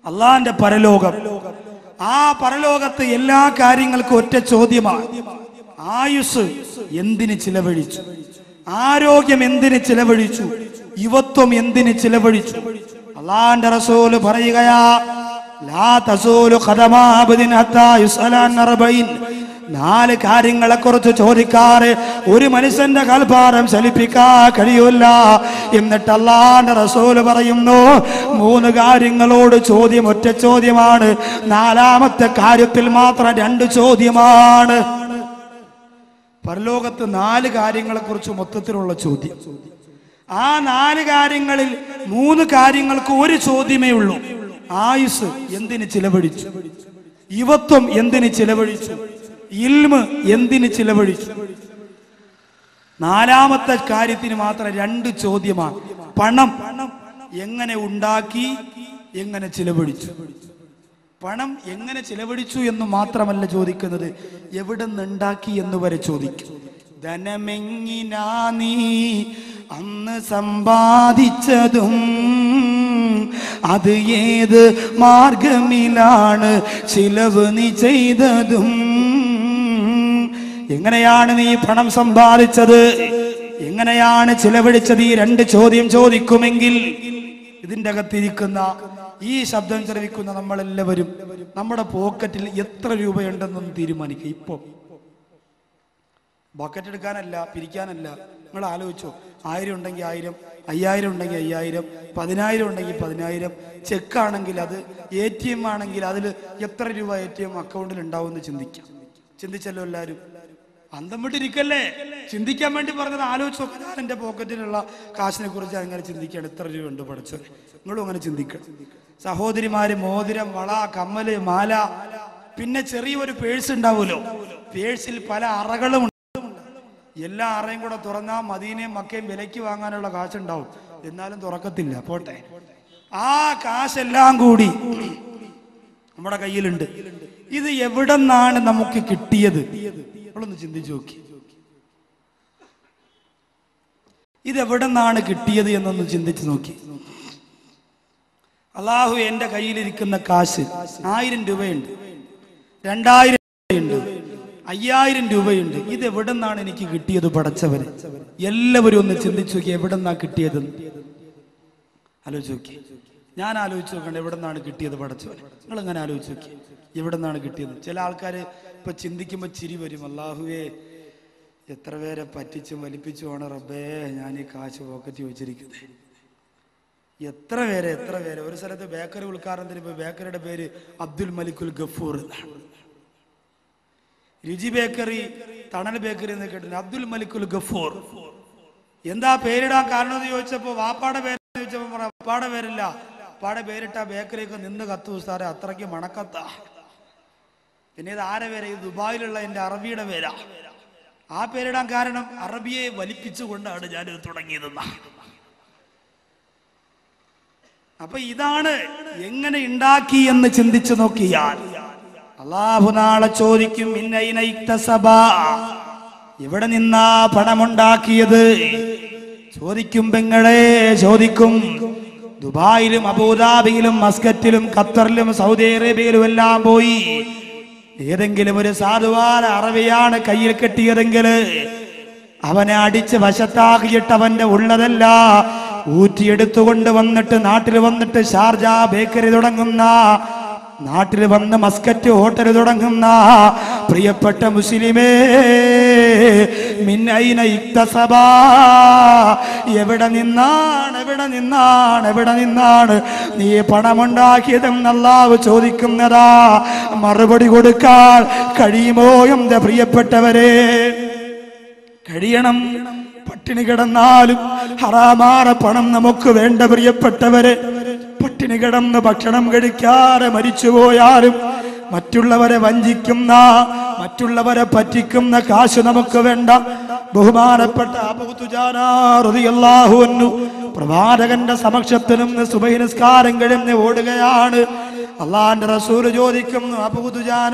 അള്ളാന്റെ പരലോകം ആ പരലോകത്ത് എല്ലാ കാര്യങ്ങൾക്കും ഒറ്റ ചോദ്യമാണ് ആയുസ് എന്തിന് ചിലവഴിച്ചു ആരോഗ്യം എന്തിന് ചിലവഴിച്ചു യുവത്വം എന്തിന് ചിലവഴിച്ചു അള്ളാന്റെ റസൂല് പറയുകയാ ലാ തസൂലു ഖദമാബദിൻ ഹത്താ യുസ്അലാൻ അർബഈൻ നാല് കാര്യങ്ങളെ കുറിച്ച് ചോദിക്കാറ് ഒരു മനുഷ്യന്റെ കൽഭാരം ചലിപ്പിക്കാൻ കഴിയൂല എന്നിട്ട് അള്ളാന്റെ റസൂല് പറയുന്നു മൂന്ന് കാര്യങ്ങളോട് ചോദ്യം ഒറ്റ ചോദ്യമാണ് നാലാമത്തെ കാര്യത്തിൽ മാത്രം രണ്ട് ചോദ്യമാണ് പരലോകത്ത് നാല് കാര്യങ്ങളെ കുറിച്ച് മൊത്തത്തിലുള്ള ചോദ്യം ആ നാല് കാര്യങ്ങളിൽ മൂന്ന് കാര്യങ്ങൾക്ക് ഒരു ചോദ്യമേ ഉള്ളൂ ആയുസ് എന്തിന് ചിലവഴിച്ചു യുവത്വം എന്തിന് ചിലവഴിച്ചു ഇൽമ് എന്തിന് ചിലവഴിച്ചു നാലാമത്തെ കാര്യത്തിന് മാത്രം രണ്ട് ചോദ്യമാണ് പണം എങ്ങനെ ഉണ്ടാക്കി എങ്ങനെ ചിലവഴിച്ചു പണം എങ്ങനെ ചിലവഴിച്ചു എന്ന് മാത്രമല്ല ചോദിക്കുന്നത് എവിടെ നിന്നുണ്ടാക്കി എന്ന് വരെ ചോദിക്കും ധനമെങ്ങിനാ നീ അന്ന് സമ്പാദിച്ചതും അത് ഏത് മാർഗമിലാണ് ചിലവ് നീ ചെയ്തതും എങ്ങനെയാണ് നീ പണം സമ്പാദിച്ചത് എങ്ങനെയാണ് ചിലവഴിച്ചത് ഈ രണ്ട് ചോദ്യം ചോദിക്കുമെങ്കിൽ ഇതിന്റെ അകത്തിരിക്കുന്ന ഈ ശബ്ദം ശ്രവിക്കുന്ന നമ്മളെല്ലാവരും നമ്മുടെ പോക്കറ്റിൽ എത്ര രൂപയുണ്ടെന്നൊന്ന് തീരുമാനിക്കുക ഇപ്പോ ബക്കറ്റ് എടുക്കാനല്ല പിരിക്കാനല്ല നിങ്ങൾ ആലോചിച്ചോ ആയിരം ഉണ്ടെങ്കിൽ ആയിരം അയ്യായിരം ഉണ്ടെങ്കിൽ അയ്യായിരം പതിനായിരം ഉണ്ടെങ്കിൽ പതിനായിരം ചെക്ക് ആണെങ്കിൽ അത് എ ടി എം ആണെങ്കിൽ അതിൽ എത്ര രൂപ എ ടി എം അക്കൗണ്ടിൽ ഉണ്ടാവും എന്ന് ചിന്തിക്കാം ചിന്തിച്ചല്ലോ എല്ലാവരും അന്തം വിട്ടിരിക്കല്ലേ ചിന്തിക്കാൻ വേണ്ടി പറഞ്ഞത് ആലോചിച്ച് നോക്കാൻ ഞാൻ എൻ്റെ പോക്കറ്റിലുള്ള കാശിനെ കുറിച്ച് അങ്ങനെ ചിന്തിക്കുകയാണ് എത്ര രൂപ ഉണ്ട് പഠിച്ചത് നിങ്ങളും അങ്ങനെ ചിന്തിക്കണം സഹോദരിമാര് മോതിരം വള കമ്മല് മാല പിന്നെ ചെറിയൊരു പേഴ്സ് ഉണ്ടാവുമല്ലോ പേഴ്സിൽ പല അറകളും ഉണ്ട് എല്ലാ അറയും കൂടെ തുറന്നാൽ മദീനയും മക്കയും വിലയ്ക്ക് വാങ്ങാനുള്ള കാശുണ്ടാവും എന്നാലും തുറക്കത്തില്ല പോട്ടെ ആ കാശെല്ലാം കൂടി നമ്മുടെ കയ്യിലുണ്ട് ഇത് എവിടെ നിന്നാണ് നമുക്ക് കിട്ടിയത് നമ്മളൊന്ന് ചിന്തിച്ചു നോക്കി ഇത് എവിടെ നിന്നാണ് കിട്ടിയത് എന്നൊന്ന് ചിന്തിച്ചു നോക്കി അള്ളാഹു എന്റെ കയ്യിലിരിക്കുന്ന കാശ് ആയിരം രൂപയുണ്ട് രണ്ടായിരം രൂപയുണ്ട് അയ്യായിരം രൂപയുണ്ട് ഇത് എവിടെ നിന്നാണ് എനിക്ക് കിട്ടിയത് പടച്ചവന് എല്ലാവരും ഒന്ന് ചിന്തിച്ചു നോക്കി എവിടെ നിന്നാ കിട്ടിയതെന്ന് ആലോചിച്ച് നോക്കി ഞാൻ ആലോചിച്ച് നോക്കണ്ട എവിടെ നിന്നാണ് കിട്ടിയത് പടച്ചവൻ നിങ്ങൾ അങ്ങനെ ആലോചിച്ച് നോക്കി എവിടെ നിന്നാണ് കിട്ടിയത് ചില ആൾക്കാർ ഇപ്പൊ ചിന്തിക്കുമ്പോൾ ചിരി വരും അള്ളാഹുവേ എത്ര പേരെ പറ്റിച്ചും വലിപ്പിച്ചുമാണ് റബ്ബേ ഞാൻ ഈ കാശ് പോക്കറ്റ് വെച്ചിരിക്കുന്നത് എത്ര പേരെ എത്ര പേരെ ഒരു സ്ഥലത്ത് ബേക്കറി ഉദ്ഘാടനത്തിന് തരുമ്പോൾ ബേക്കറിയുടെ പേര് അബ്ദുൽ മലിക്കുൽ ഗഫൂർ എന്നാണ് രുചി ബേക്കറി തണൽ ബേക്കറി എന്ന് കേട്ടിട്ടുണ്ട് അബ്ദുൽ മലിക്കുൽ ഗഫൂർ എന്താ പേരിടാൻ കാരണം എന്ന് ചോദിച്ചപ്പോ വാപ്പാടെ പേര് ചോദിച്ചപ്പോ പറ വാപ്പാടെ പേരില്ല വാപ്പാടെ പേരിട്ട ബേക്കറിയൊക്കെ നിന്ന് കത്തു സാറേ അത്രയ്ക്ക് മണക്കത്താ പിന്നെ ഇത് ആരെ പേര് ഇത് ദുബായിലുള്ള എന്റെ അറബിയുടെ പേരാ ആ പേരിടാൻ കാരണം അറബിയെ വലിപ്പിച്ചുകൊണ്ടാണ് ഞാനിത് തുടങ്ങിയതെന്നാ അപ്പൊ ഇതാണ് എങ്ങനെ ഉണ്ടാക്കി എന്ന് ചിന്തിച്ചു നോക്കിയാൽ അള്ളാഹു നാളെ ചോദിക്കും "മിന്നൈന ഇക്തസബ?" എവിടെ നിന്നാ പണമുണ്ടാക്കിയത് ചോദിക്കും പെങ്ങളെ ചോദിക്കും ദുബായിലും അബുദാബിയിലും മസ്കറ്റിലും ഖത്തറിലും സൗദി അറേബ്യയിലും എല്ലാം പോയി ഏതെങ്കിലും ഒരു സാധുവാന അറബിയാണ് കയ്യിൽ കെട്ടിയതെങ്കിൽ അവനെ അടിച്ച് വശത്താക്കിയിട്ട് അവന്റെ ഉള്ളതല്ല ഊറ്റിയെടുത്തുകൊണ്ട് വന്നിട്ട് നാട്ടിൽ വന്നിട്ട് ഷാർജ ബേക്കറി തുടങ്ങുന്ന നാട്ടിൽ വന്ന് മസ്കറ്റ് ഹോട്ടൽ തുടങ്ങുന്ന പ്രിയപ്പെട്ട മുസ്ലിമേ മിന്നൈന ഇക്തസബ എവിടെ നിന്നാണ് എവിടെ നിന്നാണ് എവിടെ നിന്നാണ് നീ പണമുണ്ടാക്കിയതെന്ന് അല്ലാഹു ചോദിക്കുന്നതാ മറുപടി കൊടുക്കാൻ കഴിയുമോ എന്റെ പ്രിയപ്പെട്ടവരെ കഴിയണം പട്ടിണി കിടന്നാലും ഹറാമാറ പണം നമുക്ക് വേണ്ട പ്രിയപ്പെട്ടവരെ പട്ടിണി കിടന്ന് ഭക്ഷണം കഴിക്കാതെ മരിച്ചുപോയാലും മറ്റുള്ളവരെ വഞ്ചിക്കുന്ന മറ്റുള്ളവരെ പറ്റിക്കുന്ന കാശ് നമുക്ക് വേണ്ട ബഹുമാനപ്പെട്ട അബൂതുജാനാഹു പ്രവാചകന്റെ സമക്ഷത്തിൽ നിന്ന് സുബഹി നിസ്കാരം കഴിഞ്ഞ് ഓടുകയാണ് അള്ളാന്റെ റസൂല് ചോദിക്കുന്നു അബൂതുജാന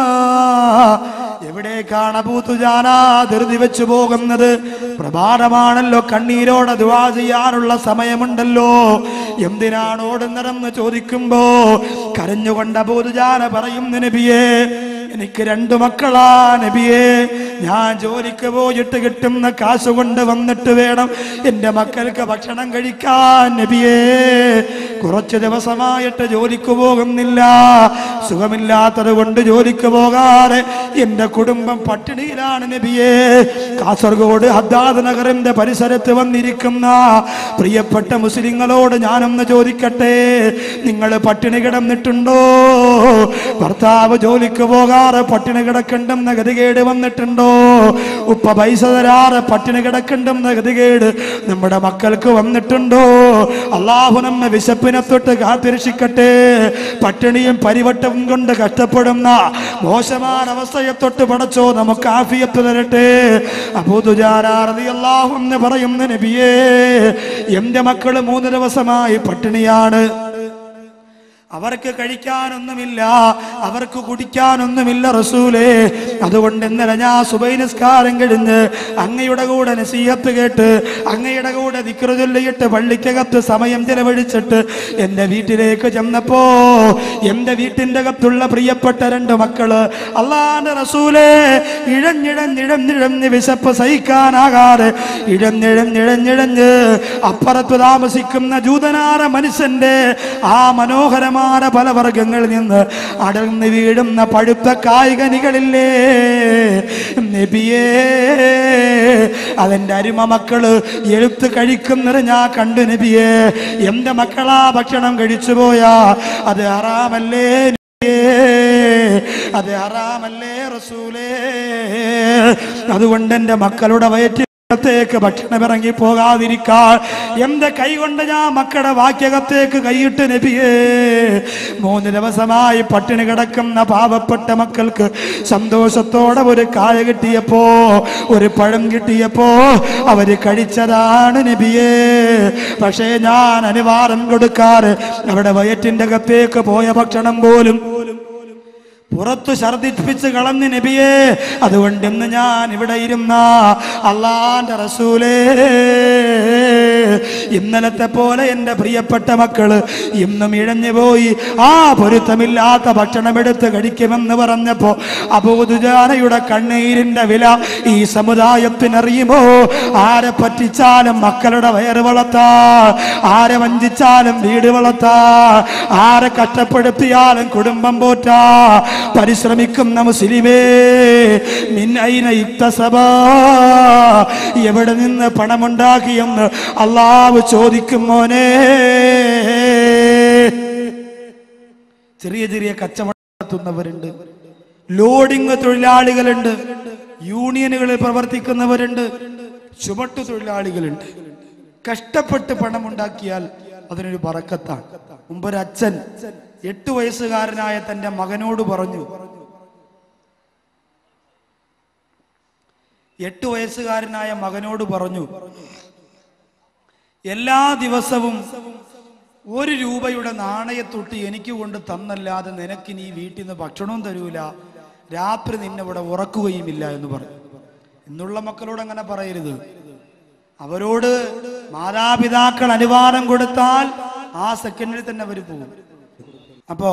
എവിടേക്കാണ് അബൂതുജാന ധൃതി വെച്ചു പോകുന്നത് പ്രഭാതമാണല്ലോ കണ്ണീരോടെ ദുവാ ചെയ്യാനുള്ള സമയമുണ്ടല്ലോ എന്തിനാണ് ഓടുന്നതെന്ന് ചോദിക്കുമ്പോ കരഞ്ഞുകൊണ്ട് അബൂതുജാന പറയുന്നു നബിയേ എനിക്ക് രണ്ടു മക്കളാ നബിയേ ഞാൻ ജോലിക്ക് പോയിട്ട് കിട്ടുന്ന കാശ് കൊണ്ട് വന്നിട്ട് വേണം എന്റെ മക്കൾക്ക് ഭക്ഷണം കഴിക്കാൻ നബിയേ കുറച്ച് ദിവസമായിട്ട് ജോലിക്ക് പോകുന്നില്ല സുഖമില്ലാത്തത് കൊണ്ട് ജോലിക്ക് പോകാതെ എന്റെ കുടുംബം പട്ടിണിയിലാണ് നബിയേ കാസർഗോഡ് ഹദ്ദാദ് നഗറിന്റെ പരിസരത്ത് വന്നിരിക്കുന്ന പ്രിയപ്പെട്ട മുസ്ലിങ്ങളോട് ഞാനൊന്ന് ചോദിക്കട്ടെ നിങ്ങൾ പട്ടിണി കിടന്നിട്ടുണ്ടോ ഭർത്താവ് ജോലിക്ക് പോകാറ് പട്ടിണി കിടക്കണ്ടെന്ന ഗതികേട് വന്നിട്ടുണ്ടോ ഉപ്പ പൈസ തരാറ് പട്ടിണി കിടക്കണ്ടെന്ന ഗതികേട് നമ്മുടെ മക്കൾക്ക് വന്നിട്ടുണ്ടോ അള്ളാഹു നമ്മെ വിശപ്പിനെ തൊട്ട് കാത്തിരക്ഷിക്കട്ടെ പട്ടിണിയും പരിവട്ടവും കൊണ്ട് കഷ്ടപ്പെടുന്ന മോശമായ അവസ്ഥയെ തൊട്ട് പടച്ചോ നമുക്ക് ആഫിയത്ത് തരട്ടെ അബൂതുജാരാറതി അള്ളാഹു എന്ന് പറയുന്ന നബിയേ എന്റെ മക്കള് മൂന്ന് ദിവസമായി പട്ടിണിയാണ് അവർക്ക് കഴിക്കാനൊന്നുമില്ല അവർക്ക് കുടിക്കാനൊന്നുമില്ല റസൂലേ അതുകൊണ്ട് ഇന്നലെ ഞാൻ സുബൈ നിസ്കാരം കഴിഞ്ഞ് അങ്ങയുടെ കൂടെ നസീഹത്ത് കേട്ട് അങ്ങയുടെ കൂടെ ദിക്റ് ചൊല്ലിയിട്ട് പള്ളിക്കകത്ത് സമയം ചെലവഴിച്ചിട്ട് എൻ്റെ വീട്ടിലേക്ക് ചെന്നപ്പോ എൻ്റെ വീട്ടിൻ്റെ അകത്തുള്ള പ്രിയപ്പെട്ട രണ്ട് മക്കള് അള്ളാന്റെ റസൂലേ ഇഴഞ്ഞിഴഞ്ഞിഴഞ്ഞിഴഞ്ഞ് വിശപ്പ് സഹിക്കാനാകാതെ ഇഴഞ്ഞിഴഞ്ഞിഴഞ്ഞിഴഞ്ഞ് അപ്പുറത്ത് താമസിക്കുന്ന ജൂതനാര മനുഷ്യന്റെ ആ മനോഹരമായ പല വർഗങ്ങളിൽ നിന്ന് അടർന്ന് വീഴുന്ന പഴുത്ത കായികനികളില്ലേ നബിയേ അതെന്റെ അരുമ മക്കള് എഴുത്ത് കഴിക്കുന്നത് ഞാൻ കണ്ടു നബിയേ എന്റെ മക്കളാ ഭക്ഷണം കഴിച്ചു പോയാ അത് അറാമല്ലേ നബിയേ? അത് ഹറാമല്ലേ റസൂലേ അതുകൊണ്ട് എൻ്റെ മക്കളുടെ വയറ്റിലേക്ക് ഭക്ഷണം ഇറങ്ങി പോകാതിരിക്കാൻ എന്റെ കൈ കൊണ്ട് ഞാൻ മക്കളുടെ വാക്യകത്തേക്ക് കൈയിട്ട് നബിയേ മൂന്ന് ദിവസമായി പട്ടിണി കിടക്കുന്ന പാവപ്പെട്ട മക്കൾക്ക് സന്തോഷത്തോടെ ഒരു കായ കിട്ടിയപ്പോ ഒരു പഴം കിട്ടിയപ്പോ അവര് കഴിച്ചതാണ് നബിയേ പക്ഷേ ഞാൻ അനുവാദം കൊടുക്കാറ് അവിടെ വയറ്റിന്റെ അകത്തേക്ക് പോയ ഭക്ഷണം പോലും പുറത്തു ഛർദിപ്പിച്ച് കളഞ്ഞ് നബിയേ അതുകൊണ്ട് ഇന്ന് ഞാൻ ഇവിടെ ഇരുന്ന അള്ളാന്റെ റസൂലേ ഇന്നലത്തെ പോലെ എൻ്റെ പ്രിയപ്പെട്ട മക്കള് ഇന്നും ഇഴഞ്ഞു പോയി ആ പൊരുത്തമില്ലാത്ത ഭക്ഷണം എടുത്ത് കഴിക്കുമെന്ന് പറഞ്ഞപ്പോ അബൂദുജാനയുടെ കണ്ണീരിന്റെ വില ഈ സമുദായത്തിനറിയുമോ ആരെ പറ്റിച്ചാലും മക്കളുടെ വയറ് വളർത്താ ആരെ വഞ്ചിച്ചാലും വീട് വളർത്താ ആരെ കഷ്ടപ്പെടുത്തിയാലും കുടുംബം പോറ്റാ പരിശ്രമിക്കുന്ന മുസ്ലിമേ മിന്നൈന ഇക്തസബ എവിടെ നിന്ന് പണമുണ്ടാക്കിയെന്ന് അള്ളാവ് ചോദിക്കും മോനെ ചെറിയ ചെറിയ കച്ചവടം നടത്തുന്നവരുണ്ട് ലോഡിംഗ് തൊഴിലാളികളുണ്ട് യൂണിയനുകളിൽ പ്രവർത്തിക്കുന്നവരുണ്ട് ചുമട്ടു തൊഴിലാളികളുണ്ട് കഷ്ടപ്പെട്ട് പണമുണ്ടാക്കിയാൽ അതിനൊരു പറക്കത്താണ് മുമ്പൊരു അച്ഛൻ എട്ട് വയസ്സുകാരനായ തന്റെ മകനോട് പറഞ്ഞു എട്ട് വയസ്സുകാരനായ മകനോട് പറഞ്ഞു എല്ലാ ദിവസവും ഒരു രൂപയുടെ നാണയത്തൊട്ട് എനിക്ക് കൊണ്ട് തന്നല്ലാതെ നിനക്കിനി ഈ വീട്ടിൽ നിന്ന് ഭക്ഷണവും തരൂല രാത്രി നിന്നെ ഇവിടെ ഉറക്കുകയുമില്ല എന്ന് പറഞ്ഞു ഇന്നുള്ള മക്കളോട് അങ്ങനെ പറയരുത് അവരോട് മാതാപിതാക്കൾ അനുവാദം കൊടുത്താൽ ആ സെക്കൻഡിൽ തന്നെ അവർ പോകും അപ്പോ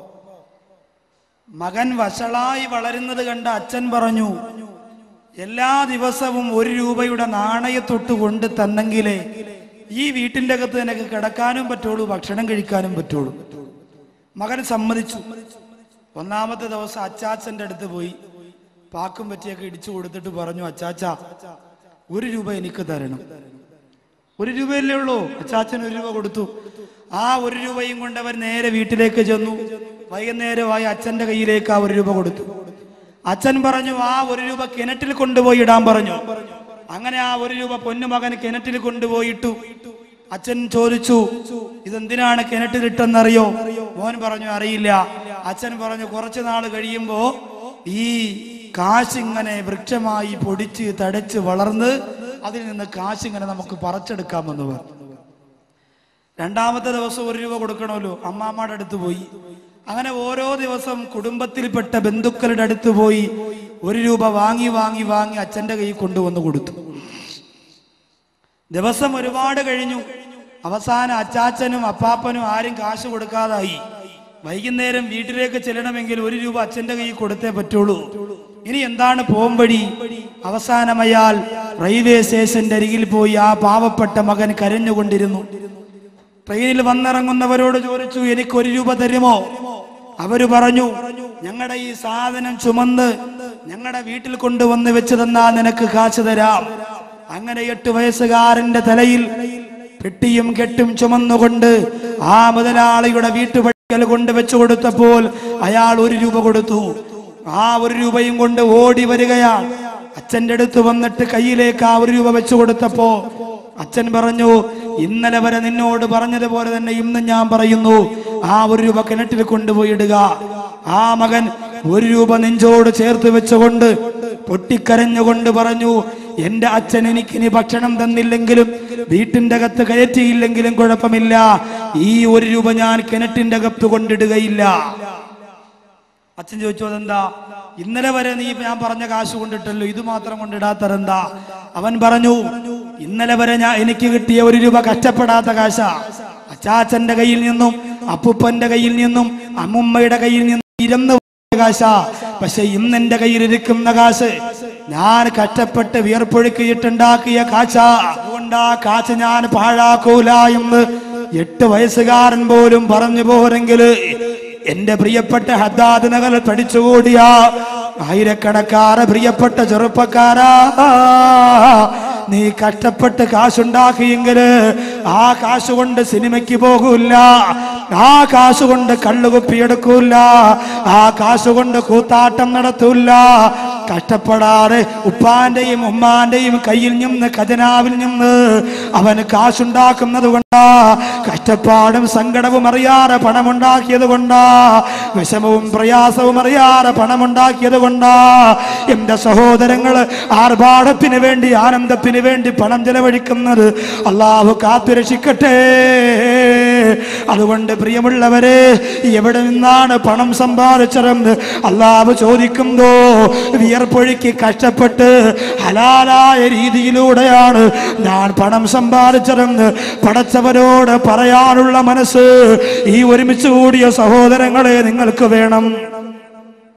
മകൻ വഷളായി വളരുന്നത് കണ്ട അച്ഛൻ പറഞ്ഞു എല്ലാ ദിവസവും ഒരു രൂപയുടെ നാണയത്തൊട്ട് കൊണ്ട് തന്നെങ്കിലേ ഈ വീട്ടിന്റെ അകത്ത് നിനക്ക് കിടക്കാനും പറ്റുള്ളൂ ഭക്ഷണം കഴിക്കാനും പറ്റുള്ളൂ മകൻ സമ്മതിച്ചു ഒന്നാമത്തെ ദിവസം അച്ചാച്ചന്റെ അടുത്ത് പോയി പാക്കും പറ്റിയൊക്കെ ഇടിച്ചു കൊടുത്തിട്ട് പറഞ്ഞു അച്ചാച്ച ഒരു രൂപ എനിക്ക് തരണം ഒരു രൂപയല്ലേ ഉള്ളൂ അച്ചാച്ചൻ ഒരു രൂപ കൊടുത്തു ആ ഒരു രൂപയും കൊണ്ട് അവർ നേരെ വീട്ടിലേക്ക് ചെന്നു വൈകുന്നേരമായി അച്ഛന്റെ കയ്യിലേക്ക് ആ ഒരു രൂപ കൊടുത്തു അച്ഛൻ പറഞ്ഞു ആ ഒരു രൂപ കിണറ്റിൽ കൊണ്ടുപോയി ഇടാൻ പറഞ്ഞു അങ്ങനെ ആ ഒരു രൂപ പൊന്നുമകൻ കിണറ്റിൽ കൊണ്ടുപോയിട്ടു അച്ഛൻ ചോദിച്ചു ഇതെന്തിനാണ് കിണറ്റിലിട്ടെന്നറിയോ മോൻ പറഞ്ഞു അറിയില്ല അച്ഛൻ പറഞ്ഞു കുറച്ചു നാൾ കഴിയുമ്പോ ഈ കാശിങ്ങനെ വൃക്ഷമായി പൊടിച്ച് തടച്ച് വളർന്ന് അതിൽ നിന്ന് കാശിങ്ങനെ നമുക്ക് പറിച്ചെടുക്കാമെന്ന് പറഞ്ഞു രണ്ടാമത്തെ ദിവസം ഒരു രൂപ കൊടുക്കണമല്ലോ അമ്മാമ്മയുടെ അടുത്ത് പോയി അങ്ങനെ ഓരോ ദിവസം കുടുംബത്തിൽപ്പെട്ട ബന്ധുക്കളുടെ അടുത്ത് പോയി ഒരു രൂപ വാങ്ങി വാങ്ങി വാങ്ങി അച്ഛന്റെ കയ്യിൽ കൊണ്ടുവന്ന് കൊടുത്തു ദിവസം ഒരുപാട് കഴിഞ്ഞു അവസാനം അച്ചാച്ചനും അപ്പാപ്പനും ആരും കാശ് കൊടുക്കാതായി വൈകുന്നേരം വീട്ടിലേക്ക് ചെല്ലണമെങ്കിൽ ഒരു രൂപ അച്ഛന്റെ കയ്യിൽ കൊടുത്തേ പറ്റുള്ളൂ ഇനി എന്താണ് പോംവഴി അവസാനം അയാൾ റെയിൽവേ സ്റ്റേഷന്റെ അരികിൽ പോയി ആ പാവപ്പെട്ട മകൻ കരഞ്ഞുകൊണ്ടിരുന്നു ട്രെയിനിൽ വന്നിറങ്ങുന്നവരോട് ചോദിച്ചു എനിക്ക് ഒരു രൂപ തരുമോ അവര് പറഞ്ഞു ഞങ്ങളുടെ ഈ സാധനം ചുമന്ന് ഞങ്ങളുടെ വീട്ടിൽ കൊണ്ടുവന്ന് വെച്ച് തന്നാ നിനക്ക് കാശ് തരാം അങ്ങനെ എട്ട് വയസ്സുകാരന്റെ തലയിൽ പെട്ടിയും കെട്ടും ചുമന്നുകൊണ്ട് ആ മുതലാളിയുടെ വീട്ടുപടിക്കൽ കൊണ്ട് വെച്ചു കൊടുത്തപ്പോൾ അയാൾ ഒരു രൂപ കൊടുത്തു ആ ഒരു രൂപയും കൊണ്ട് ഓടി വരികയാണ് അച്ഛന്റെ അടുത്ത് വന്നിട്ട് കയ്യിലേക്ക് ആ ഒരു രൂപ വെച്ചു കൊടുത്തപ്പോ അച്ഛൻ പറഞ്ഞു ഇന്നലെ വരെ നിന്നോട് പറഞ്ഞതുപോലെ തന്നെ ഇന്ന് ഞാൻ പറയുന്നു ആ ഒരു രൂപ കിണറ്റിൽ കൊണ്ടുപോയി ഇടുക ആ മകൻ ഒരു രൂപ നെഞ്ചോട് ചേർത്ത് വെച്ചുകൊണ്ട് പൊട്ടിക്കരഞ്ഞുകൊണ്ട് പറഞ്ഞു എന്റെ അച്ഛൻ എനിക്കിനി ഭക്ഷണം തന്നില്ലെങ്കിലും വീട്ടിന്റെ അകത്ത് കയറ്റിയില്ലെങ്കിലും കുഴപ്പമില്ല ഈ ഒരു രൂപ ഞാൻ കിണറ്റിന്റെ അകത്ത് കൊണ്ടിടുകയില്ല അച്ഛൻ ചോദിച്ചു അതെന്താ ഇന്നലെ വരെ നീ ഞാൻ പറഞ്ഞ കാശ് കൊണ്ടിട്ടല്ലോ ഇത് മാത്രം കൊണ്ടിടാത്തതെന്താ അവൻ പറഞ്ഞു ഇന്നലെ വരെ ഞാൻ എനിക്ക് കിട്ടിയ ഒരു രൂപ കഷ്ടപ്പെടാത്ത കാശ അച്ചാച്ചന്റെ കയ്യിൽ നിന്നും അപ്പുപ്പന്റെ കയ്യിൽ നിന്നും അമ്മുമ്മയുടെ കയ്യിൽ നിന്നും ഇരുന്ന് പോയ കാശ പക്ഷെ ഇന്ന് എന്റെ കയ്യിൽ ഇരിക്കുന്ന കാശ് ഞാൻ കഷ്ടപ്പെട്ട് വിയർപ്പൊഴുക്കിയിട്ടുണ്ടാക്കിയ കാശ അതുകൊണ്ട് ആ കാശ് ഞാൻ പാഴാക്കൂല എന്ന് എട്ട് വയസ്സുകാരൻ പോലും പറഞ്ഞു പോരെങ്കില് എന്റെ പ്രിയപ്പെട്ട ഹദ്ദാദ് നഗർ പഠിച്ചുകൂടിയ ആയിരക്കണക്കാറ് പ്രിയപ്പെട്ട ചെറുപ്പക്കാരാ നീ കഷ്ടപ്പെട്ട് കാശുണ്ടാക്കിയെങ്കില് ആ കാശ് കൊണ്ട് സിനിമയ്ക്ക് പോകൂല ആ കാശ് കൊണ്ട് കള്ളുകുപ്പിയെടുക്കൂല ആ കാശ് കൊണ്ട് കൂത്താട്ടം നടത്തൂല കഷ്ടപ്പെടാതെ ഉപ്പാന്റെയും ഉമ്മാന്റെയും കയ്യിൽ നിന്ന് ഖജനാവിൽ നിന്ന് അവന് കാശുണ്ടാക്കുന്നത് കൊണ്ടാ കഷ്ടപ്പാടും സങ്കടവും അറിയാതെ പണമുണ്ടാക്കിയത് കൊണ്ടാ വിഷമവും പ്രയാസവും അറിയാതെ പണമുണ്ടാക്കിയത് കൊണ്ടാ എന്റെ സഹോദരങ്ങള് ആർഭാടത്തിന് വേണ്ടി ആനന്ദത്തിന് വേണ്ടി പണം ചെലവഴിക്കുന്നത് അള്ളാഹു കാത്തുരക്ഷിക്കട്ടെ അതുകൊണ്ട് പ്രിയമുള്ളവരെ എവിടെ നിന്നാണ് പണം സമ്പാദിച്ചതെന്ന് അള്ളാഹു ചോദിക്കുന്നോ വിയർപ്പൊഴുക്കി കഷ്ടപ്പെട്ട് ഹലാലായ രീതിയിലൂടെയാണ് ഞാൻ പണം സമ്പാദിച്ചതെന്ന് പടച്ചവരോട് പറയാനുള്ള മനസ്സ് ഈ ഒരുമിച്ച് കൂടിയ സഹോദരങ്ങളെ നിങ്ങൾക്ക് വേണം